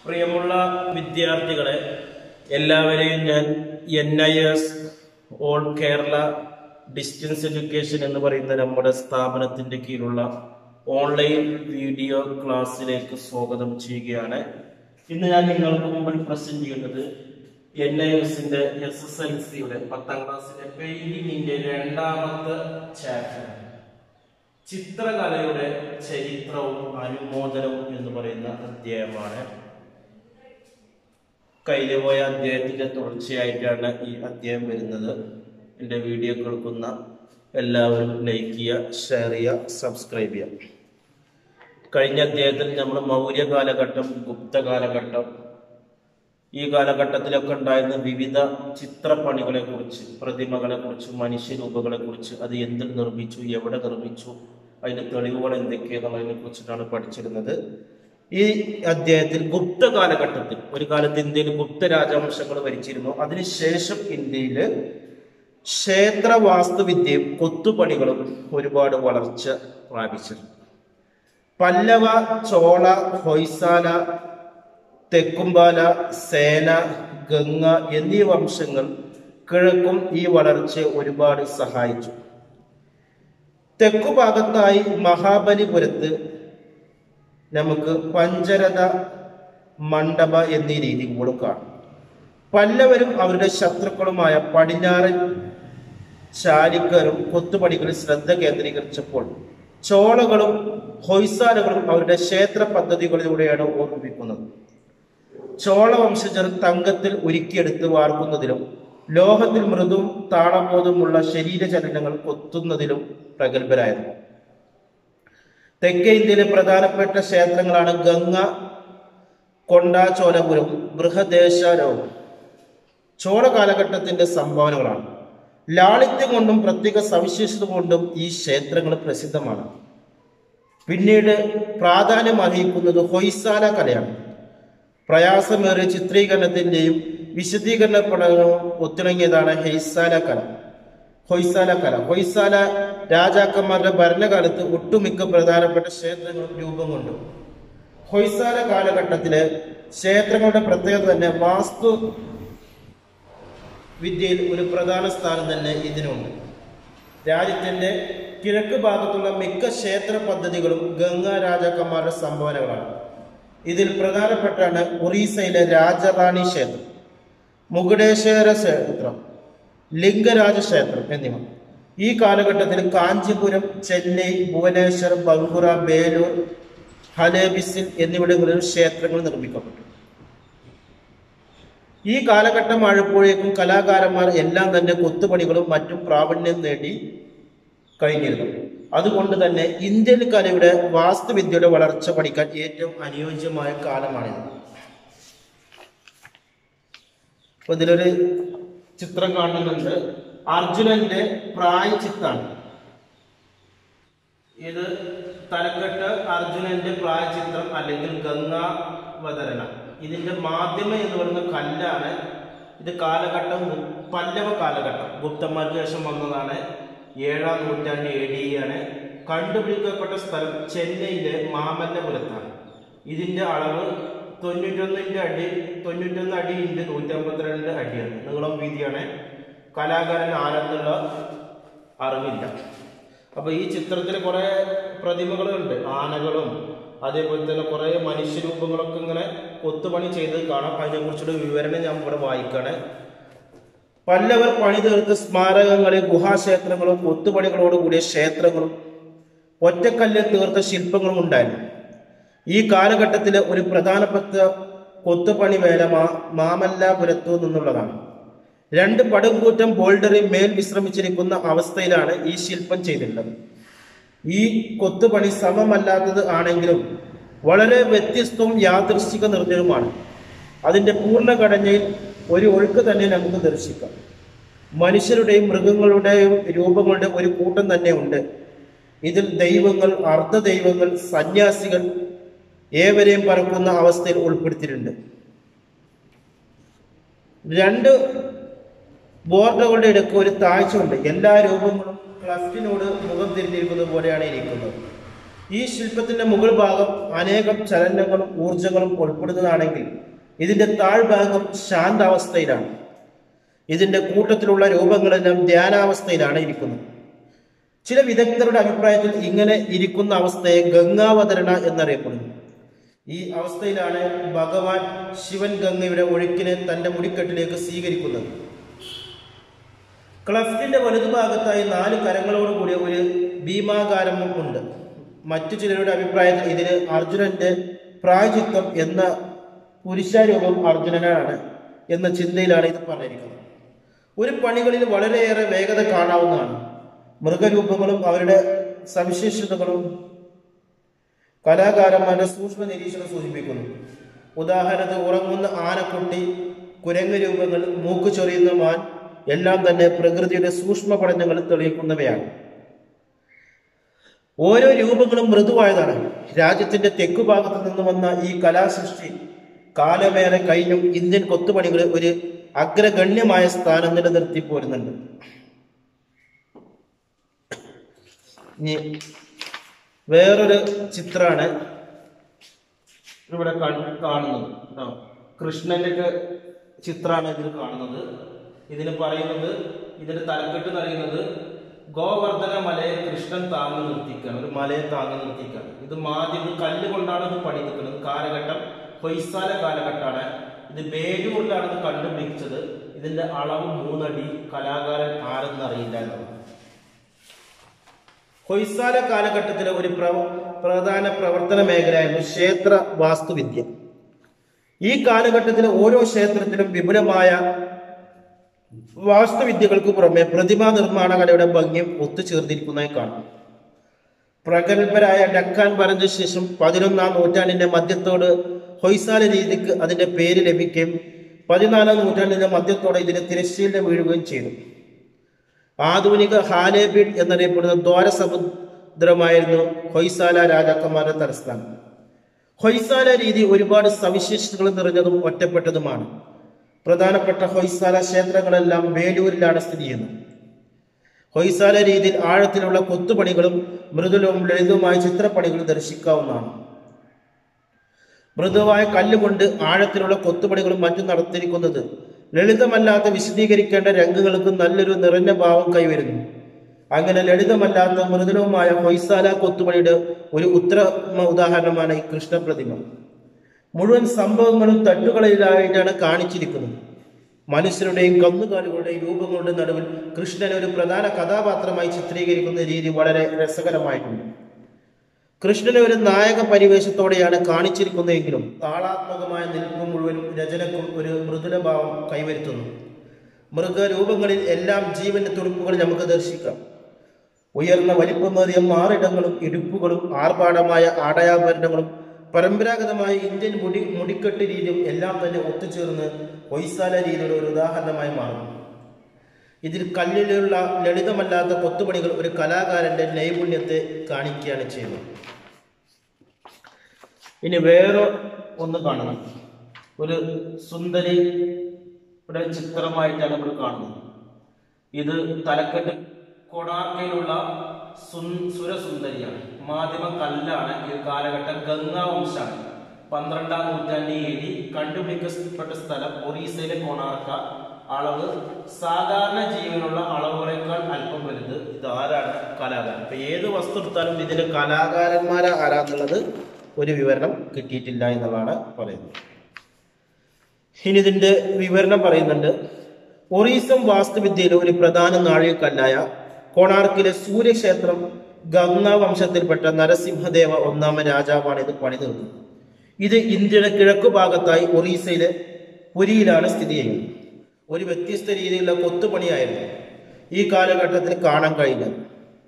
പ്രിയമുള്ള വിദ്യാർത്ഥികളെ എല്ലാവരെയും ഞാൻ N I S all Kerala distance education എന്ന് പറയുന്ന നമ്മുടെ സ്ഥാപനത്തിന്റെ കീഴിലുള്ള ഓൺലൈൻ വീഡിയോ ക്ലാസ്സിലേക്ക് സ്വാഗതം ചെയ്യുകയാണ് ഇന്ന് ഞാൻ നിങ്ങൾക്ക് മുമ്പിൽ പ്രസന്റ് ചെയ്യുന്നത് എൻ ഐ എസിന്റെ എസ് എസ് എൽ സിയുടെ പത്താം ക്ലാസ്സിലെ പെയിന്റിങ്ങിന്റെ രണ്ടാമത്തെ ചാപ്റ്റർ ചിത്രകലയുടെ ചരിത്രവും അനുമോദനവും എന്ന് പറയുന്ന അധ്യായമാണ് കയ്യില് പോയ അധ്യായത്തിന്റെ തുടർച്ചയായിട്ടാണ് ഈ അധ്യായം വരുന്നത് എൻ്റെ വീഡിയോ കേൾക്കുന്ന എല്ലാവരും ലൈക്ക് ചെയ്യുക ഷെയർ ചെയ്യുക സബ്സ്ക്രൈബ് ചെയ്യുക കഴിഞ്ഞ അധ്യായത്തിൽ നമ്മൾ മൗര്യ കാലഘട്ടം ഗുപ്ത കാലഘട്ടം ഈ കാലഘട്ടത്തിലൊക്കെ ഉണ്ടായിരുന്ന വിവിധ ചിത്രപ്പണികളെ കുറിച്ച് പ്രതിമകളെ കുറിച്ച് മനുഷ്യരൂപങ്ങളെ കുറിച്ച് അത് എന്തിൽ നിർമ്മിച്ചു എവിടെ നിർമ്മിച്ചു അതിന്റെ തെളിവുകൾ എന്തൊക്കെയാണെന്നതിനെ കുറിച്ചിട്ടാണ് പഠിച്ചിരുന്നത് ഈ അധ്യായത്തിൽ ഗുപ്ത കാലഘട്ടത്തിൽ ഒരു കാലത്ത് ഇന്ത്യയിൽ ഗുപ്ത രാജവംശങ്ങൾ ഭരിച്ചിരുന്നു അതിനുശേഷം ഇന്ത്യയിൽ ക്ഷേത്ര വാസ്തുവിദ്യയും കൊത്തുപണികളും ഒരുപാട് വളർച്ച പ്രാപിച്ചിരുന്നു പല്ലവ ചോള ഹൊയ്സാല തെക്കുംപാല സേന ഗംഗ എന്നീ വംശങ്ങൾ കിഴക്കും ഈ വളർച്ചയെ ഒരുപാട് സഹായിച്ചു തെക്കു ഭാഗത്തായി മഹാബലിപുരത്ത് നമുക്ക് പഞ്ചരഥ മണ്ഡപ എന്നീ രീതികളും കാണും പല്ലവരും അവരുടെ ശത്രുക്കളുമായ പടിഞ്ഞാറൻ ചാലിക്കരും കൊത്തുപണികളിൽ ശ്രദ്ധ കേന്ദ്രീകരിച്ചപ്പോൾ ചോളകളും ഹൊയ്സാലകളും അവരുടെ ക്ഷേത്ര പദ്ധതികളിലൂടെയാണ് ഓർമ്മിപ്പിക്കുന്നത് ചോള വംശജർ തങ്കത്തിൽ ഉരുക്കിയെടുത്ത് വാർക്കുന്നതിലും ലോഹത്തിൽ മൃദുവും താളബോധമുള്ള ശരീരചലനങ്ങൾ കൊത്തുന്നതിലും പ്രഗത്ഭരായിരുന്നു തെക്കേ ഇന്ത്യയിലെ പ്രധാനപ്പെട്ട ക്ഷേത്രങ്ങളാണ് ഗംഗ കൊണ്ടാചോലപുരം ബൃഹദേശരവും ചോള കാലഘട്ടത്തിന്റെ സംഭാവനകളാണ് ലാളിത്യം കൊണ്ടും പ്രത്യേക സവിശേഷത കൊണ്ടും ഈ ക്ഷേത്രങ്ങൾ പ്രസിദ്ധമാണ് പിന്നീട് പ്രാധാന്യം അർഹിക്കുന്നത് ഹൊയ്സാല കലയാണ് പ്രയാസമേറിയ ചിത്രീകരണത്തിന്റെയും വിശദീകരണ പഠനവും ഒത്തിണങ്ങിയതാണ് ഹെയ്സാല കല ഹൊയ്സാല കല ഹൊയ്സാല രാജാക്കന്മാരുടെ ഭരണകാലത്ത് ഒട്ടുമിക്ക പ്രധാനപ്പെട്ട ക്ഷേത്രങ്ങളും രൂപം കൊണ്ടു ഹൊയ്സാല കാലഘട്ടത്തിലെ ക്ഷേത്രങ്ങളുടെ പ്രത്യേകത തന്നെ വാസ്തു വിദ്യയിൽ ഒരു പ്രധാന സ്ഥാനം തന്നെ ഇതിനുണ്ട് രാജ്യത്തിന്റെ കിഴക്ക് ഭാഗത്തുള്ള മിക്ക ക്ഷേത്ര പദ്ധതികളും ഗംഗാ രാജാക്കന്മാരുടെ സംഭാവനകളാണ് ഇതിൽ പ്രധാനപ്പെട്ടാണ് ഒറീസയിലെ രാജറാണി ക്ഷേത്രം മുകുടേശ്വര ക്ഷേത്രം ലിംഗരാജ ക്ഷേത്രം എന്നിവ ഈ കാലഘട്ടത്തിൽ കാഞ്ചീപുരം ചെന്നൈ ഭുവനേശ്വർ ബംഗുറ ബേലൂർ ഹലേബിസിൽ എന്നിവിടങ്ങളിൽ ക്ഷേത്രങ്ങൾ നിർമ്മിക്കപ്പെട്ടു ഈ കാലഘട്ടം ആഴപ്പോഴേക്കും കലാകാരന്മാർ എല്ലാം തന്നെ കൊത്തുപണികളും മറ്റും പ്രാവീണ്യം നേടി കഴിഞ്ഞിരുന്നു അതുകൊണ്ട് തന്നെ ഇന്ത്യൻ കലയുടെ വാസ്തുവിദ്യയുടെ വളർച്ച പഠിക്കാൻ ഏറ്റവും അനുയോജ്യമായ കാലമാണിത് അപ്പൊ ഇതിലൊരു ചിത്രം കാണുന്നുണ്ട് അർജുനന്റെ പ്രായച്ചിത്താണ് ഇത് തലക്കെട്ട് അർജുനന്റെ പ്രായചിത്രം അല്ലെങ്കിൽ ഗംഗാവതരണ ഇതിന്റെ മാധ്യമം എന്ന് പറയുന്ന കല്ലാണ് ഇത് കാലഘട്ടം പല്ലവ കാലഘട്ടം ഗുപ്തന്മാർക്ക് ശേഷം വന്നതാണ് ഏഴാം നൂറ്റാണ്ട് എ ഡി ആണ് കണ്ടുപിടിക്കപ്പെട്ട സ്ഥലം ചെന്നൈയിലെ മാമല്ലപുരത്താണ് ഇതിന്റെ അളവ് തൊണ്ണൂറ്റൊന്നിന്റെ അടി തൊണ്ണൂറ്റൊന്ന് അടി ഇൻറ്റ് നൂറ്റമ്പത്തിരണ്ട് അടിയാണ് നീളം വീതിയാണ് കലാകാരൻ ആരെന്നുള്ള അറിവില്ല അപ്പൊ ഈ ചിത്രത്തിൽ കുറെ പ്രതിമകളുണ്ട് ആനകളും അതേപോലെ തന്നെ കുറെ മനുഷ്യരൂപങ്ങളൊക്കെ ഇങ്ങനെ കൊത്തുപണി ചെയ്ത് കാണാം അതിനെ കുറിച്ചുള്ള വിവരണം ഞാൻ ഇവിടെ വായിക്കാണ് പല്ലവർ പണി തീർത്ത സ്മാരകങ്ങളിൽ ഗുഹാക്ഷേത്രങ്ങളും കൊത്തുപണികളോട് കൂടിയ ക്ഷേത്രങ്ങളും ഒറ്റക്കല്ലിൽ തീർത്ത ശില്പങ്ങളും ഉണ്ടായിരുന്നു ഈ കാലഘട്ടത്തിലെ ഒരു പ്രധാനപ്പെട്ട കൊത്തുപണി വേല മാ മാമല്ലാപുരത്തു നിന്നുള്ളതാണ് രണ്ട് പടുകൂറ്റം ബോൾഡറിൽ മേൽ വിശ്രമിച്ചിരിക്കുന്ന അവസ്ഥയിലാണ് ഈ ശില്പം ചെയ്തിട്ടുള്ളത് ഈ കൊത്തുപണി സമമല്ലാത്തത് ആണെങ്കിലും വളരെ വ്യത്യസ്തവും യാദൃശ്ചിക നിർജ്ജനവുമാണ് അതിന്റെ പൂർണ്ണഘടനയിൽ ഒരു ഒഴുക്ക് തന്നെ നമുക്ക് ദർശിക്കാം മനുഷ്യരുടെയും മൃഗങ്ങളുടെയും രൂപങ്ങളുടെ ഒരു കൂട്ടം തന്നെ ഉണ്ട് ഇതിൽ ദൈവങ്ങൾ അർദ്ധ ദൈവങ്ങൾ സന്യാസികൾ ഏവരെയും പറക്കുന്ന അവസ്ഥയിൽ ഉൾപ്പെടുത്തിയിട്ടുണ്ട് രണ്ട് ബോർഡുകളുടെ ഇടയ്ക്ക് ഒരു താഴ്ച ഉണ്ട് എല്ലാ രൂപങ്ങളും ക്ലഫ്റ്റിനോട് മുഖം തിരിഞ്ഞിരിക്കുന്നത് പോലെയാണ് ഇരിക്കുന്നത് ഈ ശില്പത്തിന്റെ മുകൾ ഭാഗം അനേകം ചലനങ്ങളും ഊർജങ്ങളും ഉൾപ്പെടുന്നതാണെങ്കിൽ ഇതിന്റെ താഴ്ഭാഗം ശാന്താവസ്ഥയിലാണ് ഇതിന്റെ കൂട്ടത്തിലുള്ള രൂപങ്ങളെല്ലാം ധ്യാനാവസ്ഥയിലാണ് ഇരിക്കുന്നത് ചില വിദഗ്ധരുടെ അഭിപ്രായത്തിൽ ഇങ്ങനെ ഇരിക്കുന്ന അവസ്ഥയെ ഗംഗാവതരണ എന്നറിയപ്പെടുന്നു ഈ അവസ്ഥയിലാണ് ഭഗവാൻ ശിവൻ ഗംഗയുടെ ഒഴുക്കിനെ തന്റെ മുടിക്കെട്ടിലേക്ക് സ്വീകരിക്കുന്നത് ക്ലഫ്റ്റിന്റെ വലതുഭാഗത്തായി നാല് കരങ്ങളോട് കൂടിയ ഒരു ഭീമാകാരമും ഉണ്ട് മറ്റു ചിലരുടെ അഭിപ്രായത്തിൽ ഇതിന് അർജുനന്റെ പ്രായചിത്വം എന്ന പുരുഷാരൂപം അർജുനനാണ് എന്ന ചിന്തയിലാണ് ഇത് പറഞ്ഞിരിക്കുന്നത് ഒരു പണികളിൽ വളരെയേറെ വേഗത കാണാവുന്നതാണ് മൃഗരൂപങ്ങളും അവരുടെ സവിശേഷതകളും കലാകാരന്മാരുടെ സൂക്ഷ്മ നിരീക്ഷണം സൂചിപ്പിക്കുന്നു ഉദാഹരണത്തിന് ഉറങ്ങുന്ന ആനക്കുട്ടി കുരങ്ങ് രൂപങ്ങൾ മൂക്ക് ചൊറിയുന്ന മാൻ എല്ലാം തന്നെ പ്രകൃതിയുടെ സൂക്ഷ്മ പഠനങ്ങൾ തെളിയിക്കുന്നവയാണ് ഓരോ രൂപങ്ങളും മൃദുവായതാണ് രാജ്യത്തിന്റെ തെക്കു ഭാഗത്ത് നിന്ന് വന്ന ഈ കലാസൃഷ്ടി കാലമേറെ കഴിഞ്ഞും ഇന്ത്യൻ കൊത്തുപണികൾ ഒരു അഗ്രഗണ്യമായ സ്ഥാനം നിലനിർത്തി പോരുന്നുണ്ട് ഇനി വേറൊരു ചിത്രമാണ് ഇവിടെ കൺ- കാണുന്നത് കേട്ടോ കൃഷ്ണന്റെ ഒക്കെ ചിത്രമാണ് ഇതിൽ കാണുന്നത് ഇതിന് പറയുന്നത് ഇതിന്റെ തലക്കെട്ട് പറയുന്നത് ഗോവർദ്ധന മലയെ കൃഷ്ണൻ താങ്ങി നിർത്തിക്കുകയാണ് ഒരു മലയെ താങ്ങി നിർത്തിക്കുകയാണ് ഇത് മാധ്യമ ഇത് കല്ല് കൊണ്ടാണ് ഇത് പണിതിരിക്കുന്നത് കാലഘട്ടം ഹൊയ്സാല കാലഘട്ടമാണ് ഇത് ബേലൂരിലാണ് ഇത് കണ്ടുപിടിച്ചത് ഇതിന്റെ അളവ് മൂന്നടി കലാകാരൻ ആരെന്നറിയില്ല എന്നുള്ളത് ഹൊയ്സാല കാലഘട്ടത്തിലെ ഒരു പ്ര- പ്രധാന പ്രവർത്തന മേഖലയായിരുന്നു ക്ഷേത്ര വാസ്തുവിദ്യ ഈ കാലഘട്ടത്തിലെ ഓരോ ക്ഷേത്രത്തിലും വിപുലമായ വാസ്തുവിദ്യകൾക്ക് പുറമെ പ്രതിമാ നിർമ്മാണ കലയുടെ ഭംഗിയും ഒത്തുചേർന്നിരിക്കുന്നതായി കാണാം പ്രഗത്ഭരായ ഡക്കാൻ പറഞ്ഞ ശേഷം പതിനൊന്നാം നൂറ്റാണ്ടിന്റെ മധ്യത്തോട് ഹൊയ്സാല രീതിക്ക് അതിന്റെ പേര് ലഭിക്കുകയും പതിനാലാം നൂറ്റാണ്ടിന്റെ മധ്യത്തോടെ ഇതിന് തിരശ്ശീലം വീഴുകയും ചെയ്തു ആധുനിക ഹാലേബീഡ് എന്നറിയപ്പെടുന്ന ദ്വാരസമുദ്രമായിരുന്നു ഹൊയ്സാല രാജാക്കന്മാരുടെ തലസ്ഥാനം ഹൊയ്സാല രീതി ഒരുപാട് സവിശേഷതകൾ നിറഞ്ഞതും ഒറ്റപ്പെട്ടതുമാണ് പ്രധാനപ്പെട്ട ഹൊയ്സാല ക്ഷേത്രങ്ങളെല്ലാം വേലൂരിലാണ് സ്ഥിതി ചെയ്യുന്നത് ഹൊയ്സാല രീതിയിൽ ആഴത്തിലുള്ള കൊത്തുപണികളും മൃദുലവും ലളിതവുമായ ചിത്രപ്പണികളും ദർശിക്കാവുന്നതാണ് മൃദുവായ കല്ലുകൊണ്ട് ആഴത്തിലുള്ള കൊത്തുപണികളും മറ്റും നടത്തിയിരിക്കുന്നത് ലളിതമല്ലാത്ത വിശദീകരിക്കേണ്ട രംഗങ്ങൾക്ക് നല്ലൊരു നിറഞ്ഞ ഭാവം കൈവരുന്നു അങ്ങനെ ലളിതമല്ലാത്ത മൃദുലവുമായ ഹൊയ്സാല കൊത്തുപണിയുടെ ഒരു ഉത്തമ ഉദാഹരണമാണ് ഈ കൃഷ്ണപ്രതിമ മുഴുവൻ സംഭവങ്ങളും തട്ടുകളിലായിട്ടാണ് കാണിച്ചിരിക്കുന്നത് മനുഷ്യരുടെയും കന്നുകാലികളുടെയും രൂപങ്ങളുടെ നടുവിൽ കൃഷ്ണനെ ഒരു പ്രധാന കഥാപാത്രമായി ചിത്രീകരിക്കുന്ന രീതി വളരെ രസകരമായിട്ടുണ്ട് കൃഷ്ണനെ ഒരു നായക പരിവേഷത്തോടെയാണ് കാണിച്ചിരിക്കുന്നതെങ്കിലും താളാത്മകമായ നിൽപ്പ് മുഴുവൻ രചനക്കും ഒരു മൃദുലഭാവം കൈവരുത്തുന്നു മൃഗരൂപങ്ങളിൽ എല്ലാം ജീവന്റെ തുടുപ്പുകൾ നമുക്ക് ദർശിക്കാം ഉയർന്ന വലിപ്പമേറിയ മാറിടങ്ങളും ഇടുപ്പുകളും ആർഭാടമായ ആടയാഭരണങ്ങളും പരമ്പരാഗതമായ ഇന്ത്യൻ മുടി മുടിക്കെട്ട് രീതിയും എല്ലാം തന്നെ ഒത്തുചേർന്ന് ഹൊയ്സാല രീതിയുടെ ഒരു ഉദാഹരണമായി മാറുന്നു ഇതിൽ കല്ലിലുള്ള ലളിതമല്ലാത്ത കൊത്തുപണികൾ ഒരു കലാകാരന്റെ നൈപുണ്യത്തെ കാണിക്കുകയാണ് ചെയ്യുന്നത് ഇനി വേറെ ഒന്ന് കാണണം ഒരു സുന്ദരിയുടെ ചിത്രമായിട്ടാണ് നമ്മൾ കാണുന്നത് ഇത് തലക്കെട്ട് കൊടാർക്കയിലുള്ള സുൻ- സുരസുന്ദരിയാണ് മാധ്യമ കല്ലാണ് ഈ കാലഘട്ടം ഗംഗാവംശാണ് പന്ത്രണ്ടാം നൂറ്റാണ്ടിൽ എഴുതി കണ്ടുപിടിക്കപ്പെട്ട സ്ഥലം ഒറീസയിലെ കൊണാർക്ക അളവ് സാധാരണ ജീവനുള്ള അളവുകളേക്കാൾ അല്പം വലുത് ഇത് ആരാണ് കലാകാരൻ അപ്പൊ ഏത് വസ്തു എടുത്താലും ഇതിന് കലാകാരന്മാരെ ആരാന്നുള്ളത് ഒരു വിവരണം കിട്ടിയിട്ടില്ല എന്നുള്ളതാണ് പറയുന്നത് ഇനി ഇതിന്റെ വിവരണം പറയുന്നുണ്ട് ഒറീസം വാസ്തുവിദ്യയിലെ ഒരു പ്രധാന നാഴികക്കല്ലായ കോണാർക്കിലെ സൂര്യക്ഷേത്രം ഗംഗാ വംശത്തിൽപ്പെട്ട നരസിംഹദേവ ഒന്നാമൻ രാജാവാണ് ഇത് പണിതീർത്തത് ഇത് ഇന്ത്യയുടെ കിഴക്കു ഭാഗത്തായി ഒറീസയിലെ പുരിയിലാണ് സ്ഥിതി ചെയ്യുന്നത് ഒരു വ്യത്യസ്ത രീതിയിലുള്ള കൊത്തുപണിയായിരുന്നു ഈ കാലഘട്ടത്തിൽ കാണാൻ കഴിഞ്ഞത്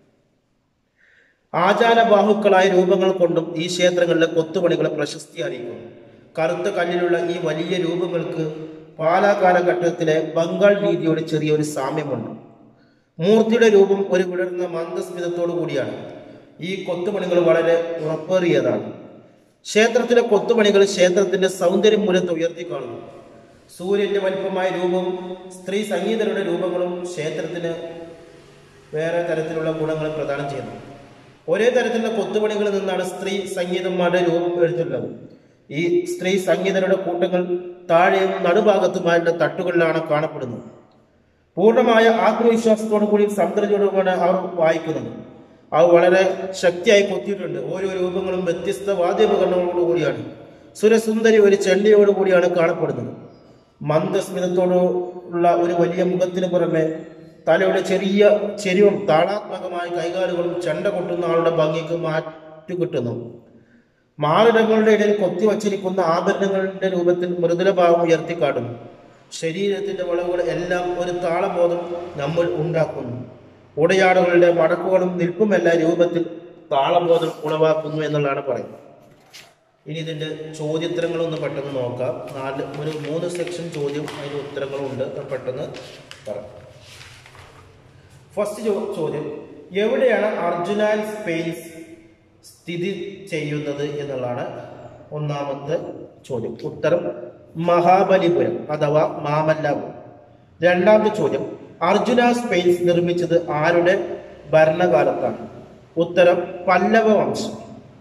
ആചാരബാഹുക്കളായ രൂപങ്ങൾ കൊണ്ടും ഈ ക്ഷേത്രങ്ങളിലെ കൊത്തുപണികളെ പ്രശസ്തി അറിയിക്കുന്നു കറുത്ത കല്ലിലുള്ള ഈ വലിയ രൂപങ്ങൾക്ക് പാലാ കാലഘട്ടത്തിലെ ബംഗാൾ രീതിയോട് ചെറിയൊരു സാമ്യമുണ്ട് മൂർത്തിയുടെ രൂപം ഒരു വിടർന്ന മന്ദസ്മിതത്തോടു കൂടിയാണ് ഈ കൊത്തുപണികൾ വളരെ ഉറപ്പേറിയതാണ് ക്ഷേത്രത്തിലെ കൊത്തുപണികൾ ക്ഷേത്രത്തിന്റെ സൗന്ദര്യം മൂലത്ത് ഉയർത്തി കാണുന്നു സൂര്യന്റെ വലിപ്പമായ രൂപവും സ്ത്രീ സംഗീതരുടെ രൂപങ്ങളും ക്ഷേത്രത്തിന് വേറെ തരത്തിലുള്ള ഗുണങ്ങൾ പ്രദാനം ചെയ്യുന്നു ഒരേ തരത്തിലുള്ള കൊത്തുപണികളിൽ നിന്നാണ് സ്ത്രീ സംഗീതന്മാരുടെ രൂപം എടുത്തിട്ടുള്ളത് ഈ സ്ത്രീ സംഗീതന്മാരുടെ രൂപം എടുത്തിട്ടുള്ളത് ഈ സ്ത്രീ സംഗീതരുടെ കൂട്ടങ്ങൾ താഴെയും നടുഭാഗത്തുമായുള്ള തട്ടുകളിലാണ് കാണപ്പെടുന്നത് പൂർണ്ണമായ ആത്മവിശ്വാസത്തോടു കൂടി സംതൃപ്തിയോടുകൂടി അവർ വായിക്കുന്നത് അത് വളരെ ശക്തിയായി കൊത്തിയിട്ടുണ്ട് ഓരോ രൂപങ്ങളും വ്യത്യസ്ത വാദ്യോപകരണങ്ങളോട് കൂടിയാണ് സുരസുന്ദരി ഒരു ചെണ്ടിയോട് കൂടിയാണ് കാണപ്പെടുന്നത് മന്ദസ്മിതത്തോടുള്ള ഒരു വലിയ മുഖത്തിന് പുറമെ തലയുടെ ചെറിയ ചെരിവും താളാത്മകമായ കൈകാലുകളും ചെണ്ട കൊട്ടുന്ന ആളുടെ ഭംഗിക്ക് മാറ്റു കിട്ടുന്നു മാറിടങ്ങളുടെ ഇടയിൽ കൊത്തിവച്ചിരിക്കുന്ന ആഭരണങ്ങളുടെ രൂപത്തിൽ മൃദുലഭാവം ഉയർത്തിക്കാട്ടുന്നു ശരീരത്തിന്റെ വളവുകൾ എല്ലാം ഒരു താളബോധം നമ്മൾ ഉണ്ടാക്കുന്നു ഉടയാടുകളുടെ മടക്കുകളും നിൽപ്പുമെല്ലാം രൂപത്തിൽ താളബോധം ഉളവാക്കുന്നു എന്നുള്ളതാണ് പറയുന്നത് ഇനി ഇതിന്റെ ചോദ്യോത്തരങ്ങളൊന്ന് പെട്ടെന്ന് നോക്കാം നാല് ഒരു മൂന്ന് സെക്ഷൻ ചോദ്യം അതിന്റെ ഉത്തരങ്ങളും ഉണ്ട് അത് പെട്ടെന്ന് പറയാം ഫസ്റ്റ് ചോദ്യം എവിടെയാണ് അർജുനാൻ സ്പേസ് സ്ഥിതി ചെയ്യുന്നത് എന്നുള്ളതാണ് ഒന്നാമത്തെ ചോദ്യം ഉത്തരം മഹാബലിപുരം അഥവാ മാമല്ലാപുരം രണ്ടാമത്തെ ചോദ്യം അർജുന സ്പേസ് നിർമ്മിച്ചത് ആരുടെ ഭരണകാലത്താണ് ഉത്തരം പല്ലവ വംശം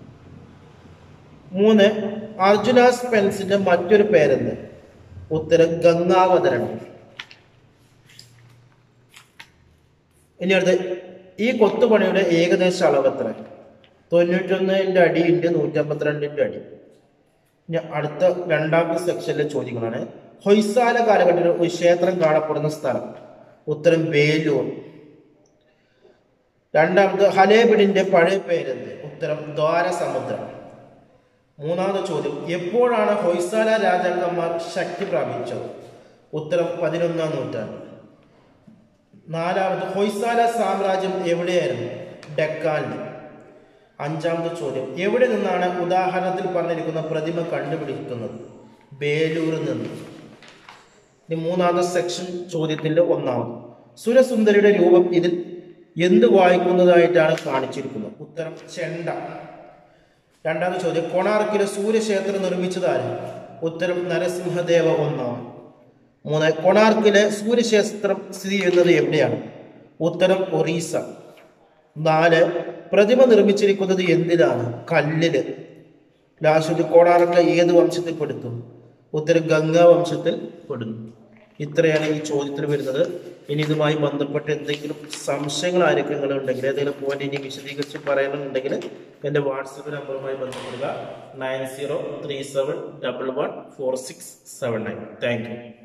മൂന്ന് അർജുന സ്പെൻസിന്റെ മറ്റൊരു പേരെന്ത് ഉത്തരം ഗംഗാവതരണം ഇനി അടുത്ത് ഈ കൊത്തുപണിയുടെ ഏകദേശ അളവ് എത്ര തൊണ്ണൂറ്റൊന്നിന്റെ അടിയുണ്ട് നൂറ്റമ്പത്തിരണ്ടിന്റെ അടി ഇനി അടുത്ത രണ്ടാമത്തെ സെക്ഷനിലെ ചോദ്യങ്ങളാണ് ഹൊയ്സാല കാലഘട്ടത്തിൽ ഒരു ക്ഷേത്രം കാണപ്പെടുന്ന സ്ഥലം ഉത്തരം വേലൂർ രണ്ടാമത് ഹലേബിഡിന്റെ പഴയ പേരെന്ത് ഉത്തരം ദ്വാരസമുദ്രം മൂന്നാമത്തെ ചോദ്യം എപ്പോഴാണ് ഹൊയ്സാല രാജാക്കന്മാർ ശക്തി പ്രാപിച്ചത് ഉത്തരം പതിനൊന്നാം നൂറ്റാണ്ട് നാലാമത് ഹൊയ്സാല സാമ്രാജ്യം എവിടെയായിരുന്നു ഡെക്കാനിൽ അഞ്ചാമത്തെ ചോദ്യം എവിടെ നിന്നാണ് ഉദാഹരണത്തിൽ പറഞ്ഞിരിക്കുന്ന പ്രതിമ കണ്ടുപിടിക്കുന്നത് ബേലൂരിൽ നിന്ന് ഇനി മൂന്നാമത്തെ സെക്ഷൻ ചോദ്യത്തിന്റെ ഒന്നാമത് സുരസുന്ദരിയുടെ രൂപം ഇതിൽ എന്ത് വായിക്കുന്നതായിട്ടാണ് കാണിച്ചിരിക്കുന്നത് ഉത്തരം ചെണ്ട രണ്ടാമത്തെ ചോദ്യം കൊണാർക്കിലെ സൂര്യക്ഷേത്രം നിർമ്മിച്ചതാര് ഉത്തരം നരസിംഹദേവ ഒന്നാമൻ മൂന്ന് കൊണാർക്കിലെ സൂര്യക്ഷേത്രം സ്ഥിതി ചെയ്യുന്നത് എവിടെയാണ് ഉത്തരം ഒറീസ നാല് പ്രതിമ നിർമ്മിച്ചിരിക്കുന്നത് എന്തിലാണ് കല്ലില് ലാസ്റ്റ് കോണാർക്ക് ഏത് വംശത്തിൽ പെടുത്തും ഉത്തരം ഗംഗാ വംശത്തിൽ പെടുന്നു ഇത്രയാണ് ഈ ചോദ്യത്തിൽ വരുന്നത് ഇനി ഇതുമായി ബന്ധപ്പെട്ട് എന്തെങ്കിലും സംശയങ്ങൾ ആരെങ്കിലും ഉണ്ടെങ്കിൽ ഏതെങ്കിലും പോയിന്റ് ഇനി വിശദീകരിച്ച് പറയണമെന്നുണ്ടെങ്കിൽ എൻ്റെ വാട്സപ്പ് നമ്പറുമായി ബന്ധപ്പെടുക nine zero three seven double one four six seven nine thank U